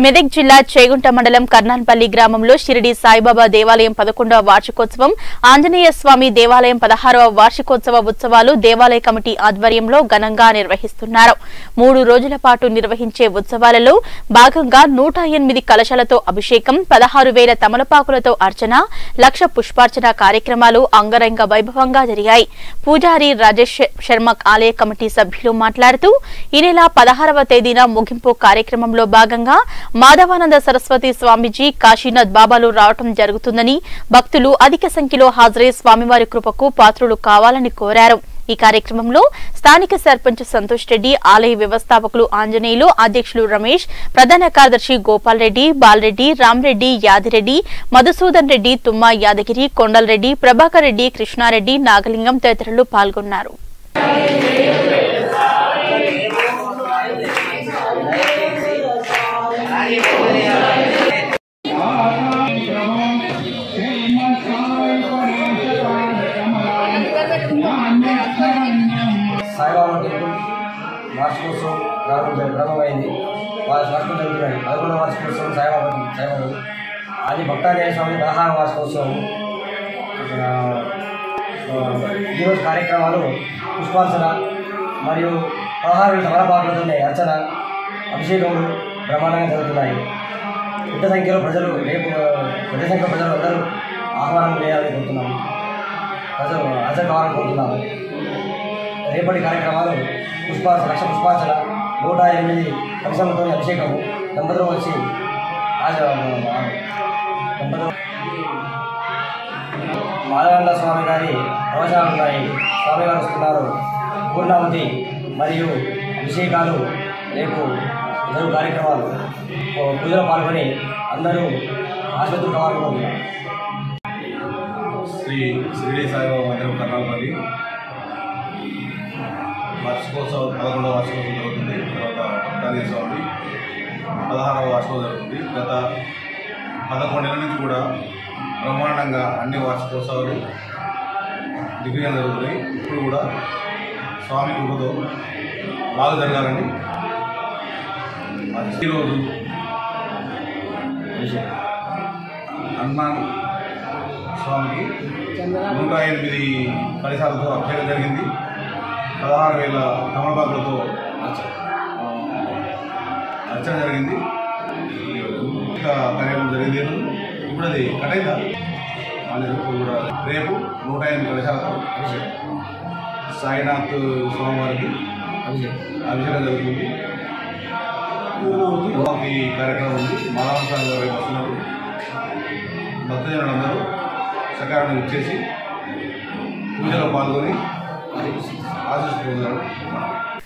మెదక్ జిల్లా చేగుంట మండలం కర్నాన్పల్లి గ్రామంలో షిరిడి సాయిబాబా దేవాలయం పదకొండవ వార్షికోత్సవం ఆంజనేయ స్వామి దేవాలయం పదహారవ వార్షికోత్సవ ఉత్సవాలు దేవాలయ కమిటీ ఆధ్వర్యంలో ఘనంగా నిర్వహిస్తున్నారు మూడు రోజుల పాటు నిర్వహించే ఉత్సవాలలో భాగంగా నూట ఎనిమిది కలశాలతో అభిషేకం పదహారు వేల తమలపాకులతో అర్చన లక్ష పుష్పార్చన కార్యక్రమాలు అంగరంగ వైభవంగా జరిగాయి పూజారి రాజేష్ శర్మ ఆలయ కమిటీ సభ్యులు మాట్లాడుతూ ఈ నెల పదహారవ తేదీన ముగింపు కార్యక్రమంలో భాగంగా మాధవానంద సరస్వతి స్వామీజీ కాశీనాథ్ బాబాలు రావటం జరుగుతుందని భక్తులు అధిక సంఖ్యలో హాజరై స్వామివారి కృపకు పాత్రులు కావాలని కోరారు ఈ కార్యక్రమంలో స్థానిక సర్పంచ్ సంతోష్ రెడ్డి ఆలయ వ్యవస్థాపకులు ఆంజనేయులు అధ్యక్షులు రమేష్ ప్రధాన కార్యదర్శి గోపాల్ రెడ్డి బాలరెడ్డి రామ్రెడ్డి యాదిరెడ్డి మధుసూదన్ రెడ్డి తుమ్మా యాదగిరి కొండలరెడ్డి ప్రభాకర్ రెడ్డి కృష్ణారెడ్డి నాగలింగం తదితరులు పాల్గొన్నారు సాయిబాబా టెంపుల్ వార్షికోత్సవం ప్రారంభ ప్రారంభమైంది వారి వార్షికం జరుగుతున్నాయి పదకొండవ వార్షికోత్సవం సాయిబాబా సాయిబాబు అది భక్తాంజనేయ స్వామి పదహారవ వార్షికోత్సవం ఆ, ఆ, ఈరోజు కార్యక్రమాలు పుష్పార్చన మరియు పదహారు వేల తమలపాకులతోనే అర్చన అభిషేకములు బ్రహ్మాండంగా జరుగుతున్నాయి పెద్ద సంఖ్యలో ప్రజలు రేపు ఆ, పెద్ద సంఖ్యలో ప్రజలు అందరూ ఆహ్వానం చేయాలని కోరుతున్నాము ప్రజలు హాజరు కావాలని కోరుతున్నాము రేపటి కార్యక్రమాలు పుష్పార్చన లక్ష పుష్పార్చన నూట ఎనిమిది కలశంతో అభిషేకము దంపతులు వచ్చి హాజరు దంపతులు మాధవానంద స్వామి గారి ప్రవచనాలు ఉన్నాయి స్వామి గారు వస్తున్నారు పూర్ణావతి మరియు అభిషేకాలు రేపు ఇతరు కార్యక్రమాలు ఓ పూజలో పాల్గొని అందరూ ఆసుపత్రి కావాలని కోరుతున్నాను. శ్రీ షిరిడి సాయిబాబా మందిరం కర్నాలపల్లి వార్షికోత్సవం పదకొండవ వార్షికోత్సవం జరుగుతుంది తర్వాత భక్తాంజనేయ స్వామి పదహారవ వార్షికోత్సవం జరుగుతుంది గత పదకొండేళ్ళ నుంచి కూడా బ్రహ్మాండంగా అన్ని వార్షికోత్సవాలు దిగ్విజయం జరుగుతున్నాయి ఇప్పుడు కూడా స్వామి కృపతో బాగా జరగాలని ఈరోజు హనుమాన్ స్వామికి నూట ఎనిమిది పరిసరాలతో అభిషేకం జరిగింది పదహారు వేల తమలపాకులతో ఆ, అర్చన జరిగింది ఇంకా కార్యక్రమం జరిగింది ఈరోజు. ఇప్పుడు అది కటైందా మళ్ళీ రేపు కూడా రేపు నూట ఎనిమిది కలశాలతో సాయినాథ్ స్వామివారికి అభిషేకం జరుగుతుంది ఈ కార్యక్రమం ఉంది మాధవ స్వామి గారు రేపు వస్తున్నారు భక్తజనులందరూ సకాలంలో ఇచ్చేసి పూజలో పాల్గొని ఆశిస్తూ పొందారు